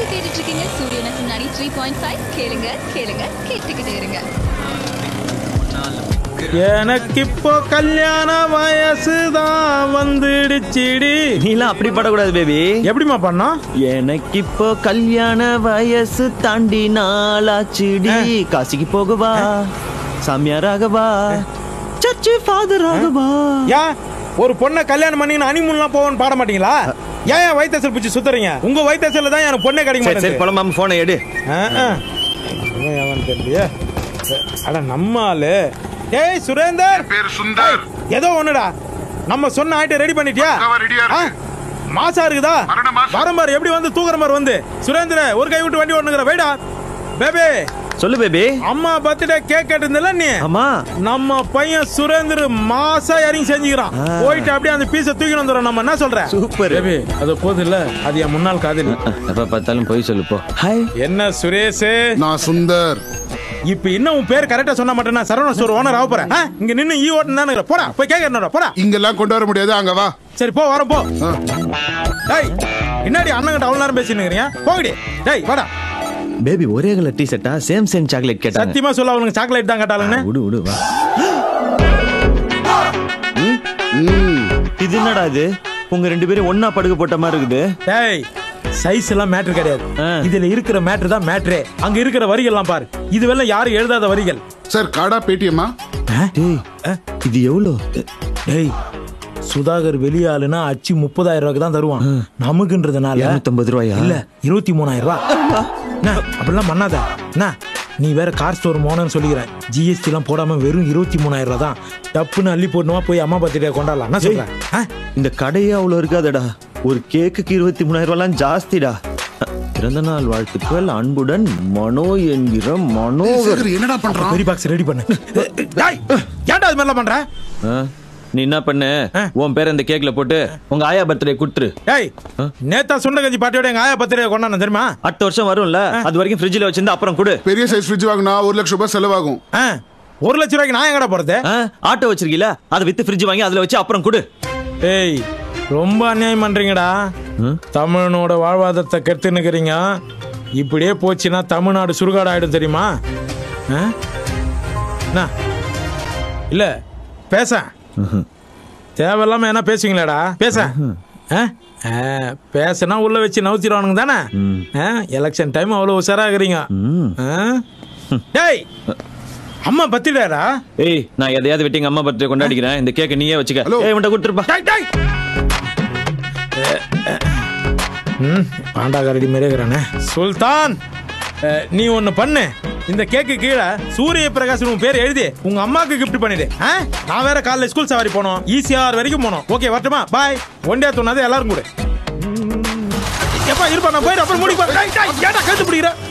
கேட்டுட்டு இருக்கீங்க சூரியன் எஃப்எம் த்ரீ பாயிண்ட் ஃபைவ் கேளுங்க கேளுங்க கேட்டுக்கிட்டே இருங்க எனக்கு இப்போ கல்யாண வயசுதான் வந்துடுச்சிடி நீலாம் அப்படி படக்கூடாது பேபி எப்படிமா பண்ணோம் எனக்கு இப்போ கல்யாண வயசு தாண்டி நாளாச்சுடி காசிக்கு போகவா சாமியாராகவா சர்ச்சு ஃபாதர் ஆகவா யா ஒரு பொண்ணை கல்யாணம் பண்ணி அனிமுன்லாம் போவோன்னு பாட மாட்டீங்களா ஏன் ஏன் வயிற்றுச்சல் பிடிச்சி சுத்துறீங்க உங்க வயிற்றுச்சல தான் எனக்கு பொண்ணே கிடைக்க சரி சரி மாட்டேங்குது புலம்பாம போனை எடு ஆ, ஆ. இவன் எவன் தெரியலையே அட நம்ம ஆளு ஏய் சுரேந்தர் பேர் சுந்தர் ஏதோ ஒண்ணுடா நம்ம சொன்ன ஆயிட்ட ரெடி பண்ணிட்டியா பக்காவா ready ஆ ஆ? இருக்கு. மாசா இருக்குதா மரண மாசம். வரம்பார் எப்படி வந்து தூக்குற மாதிரி வந்து சுரேந்திர ஒரு கை விட்டு வண்டி ஓட்டுங்கிற வேடா பேபி சொல்லு பேபி அம்மா பர்த்டே கேக் கேட்டிருந்தல நீ ஆமா நம்ம பையன் சுரேந்தர் மாசா இறங்கி செஞ்சுக்கிறான் ஆ. போயிட்டு அப்படியே அந்த பீஸை தூக்கி வந்துடும் நம்ம என்ன சொல்ற சூப்பர் பேபி அது போது இல்ல அது என் முன்னாள் காதலி எப்ப பார்த்தாலும் போய் சொல்லு போ ஹாய் என்ன சுரேஷ் நான் சுந்தர் இப்ப இன்னும் உன் பேர் கரெக்டா சொன்னா மட்டும் நான் சரவண ஸ்டோர் ஓனர் ஆக போறேன் ஆ? இங்க நின்னு ஈ ஓட்டு தானே போடா போய் கேட்க என்னடா போடா இங்கெல்லாம் கொண்டு வர முடியாது அங்க வா சரி போ வரேன் போ ஆ. டேய் என்னடி அண்ணங்கிட்ட அவ்வளவு நேரம் பேசிட்டு இருக்கிறீங்க போகடி டேய் வாடா பேபி ஒரே கலர் டீ ஷர்ட்டா சேம் சேம் சாக்லேட் கேட்டாங்க சத்தியமா சொல்ல அவனுக்கு சாக்லேட் தான் கேட்டாலுன்னு விடு விடு வா ம். இது என்னடா இது உங்க ரெண்டு பேரும் ஒண்ணா படுக்க போட்ட மாதிரி இருக்குது டேய் சைஸ் எல்லாம் மேட்ரு கிடையாது ஆ. இதுல இருக்கிற மேட்ரு தான் மேட்ரே அங்க இருக்கிற வரிகள்லாம் பாரு இதுவெல்லாம் யாரும் எழுதாத வரிகள் சார் காடா பேட்டியம்மா டேய் இது எவ்வளோ டேய் சுதாகர் வெளியாளுனா அச்சு முப்பதாயிரம் ரூபாய்க்கு தான் தருவான் நமக்குன்றதுனால இரநூத்தம்பது ரூபாயா இல்ல இருபத்தி மூணாயிரம் ரூபாய் என்ன, அப்படிலாம் பண்ணாத என்ன நீ வேற கார் ஸ்டோர் போனன்னு சொல்லிக்கிறேன் ஜிஎஸ்டி எல்லாம் போடாம வெறும் இருபத்தி மூணாயிரம் ரூபாய் தான் டப்புன்னு அள்ளி போடணுமா போய் அம்மா பர்த்டே கொண்டாடலாம் என்ன சொல்றேன் ஆ? இந்த கடையே அவ்வளோ இருக்காதடா ஒரு கேக்குக்கு இருபத்தி மூணாயிரம் ரூபாய்லாம் ஜாஸ்திடா பிறந்த நாள் வாழ்த்துக்கள் அன்புடன் மனோ என்கிற மனோ சேகர் என்னடா பண்றான் பெரிய பாக்ஸ் ரெடி பண்ணு டேய், ஏன்டா அது மாதிரிலாம் பண்ற ஆ, நீ என்ன பண்ணு ஆ. உன் பேர் அந்த கேக்ல போட்டு உங்க ஆயா பர்த்டே கொடுத்துரு டேய் நேத்தா சுண்டகஞ்சி பாட்டியோட எங்க ஆயா பர்த்டே கொண்டாடணும் தெரியுமா அடுத்த வருஷம் வரும்ல அது வரைக்கும் ஃப்ரிட்ஜில் வச்சிருந்து அப்புறம் கொடு பெரிய சைஸ் ஃப்ரிட்ஜ் வாங்கினா ஒரு லட்சம் ரூபாய் செலவாகும் ஆ, ஒரு லட்ச ரூபாய்க்கு நான் எங்கடா போறது ஆ, ஆட்டோ வச்சிருக்கீல அதை வித்து ஃப்ரிட்ஜ் வாங்கி அதுல வச்சு அப்புறம் கொடு ஏய் ரொம்ப அநியாயம் பண்றீங்கடா ம்? தமிழனோட வாழ்வாதாரத்தை கெடுத்துன்னுக்கிறீங்க இப்படியே போச்சுன்னா தமிழ்நாடு சுடுகாடு ஆயிடும் தெரியுமா ஆ? என்ன இல்ல பேச தேவையில்லாம என்ன பேசுவீங்களாடா பேச ஆ? ஆ, பேசுனா உள்ள வச்சு நவுத்திடுவானுங்க தானே ஆ, எலெக்ஷன் டைம் அவ்வளவு உஷாராகிறீங்க ம். ஆ? டேய் அம்மா பத்திடாடா ஏய் நான் எதையாவது விட்டு எங்க அம்மா பர்த்டே கொண்டாடிக்கிறேன் இந்த கேக்கை நீயே வச்சுக்க ஹலோ. ஏய் உன்ட்ட கொடுத்துருப்பா டேய் டேய் ம் பாண்டாகரடி மாதிரியே இருக்கிறானே சுல்தான் அஹ், நீ ஒன்னு பண்ணு இந்த கேக்கு கீழே சூரிய பிரகாஷ் உன் பேர் எழுதி உங்க அம்மாக்கு கிஃப்ட் பண்ணிடு ஆ? நான் வேற காலைல ஸ்கூல் சவாரி போனோம் ஈசிஆர் வரைக்கும் போனோம் ஓகே வரட்டுமா பாய் ஒண்டியா தோணாது எல்லாரும் கூட எப்பா இருப்பா நான் போயிடு அப்புறம் மூடி ஏன்டா கேட்டு பிடிக்கிற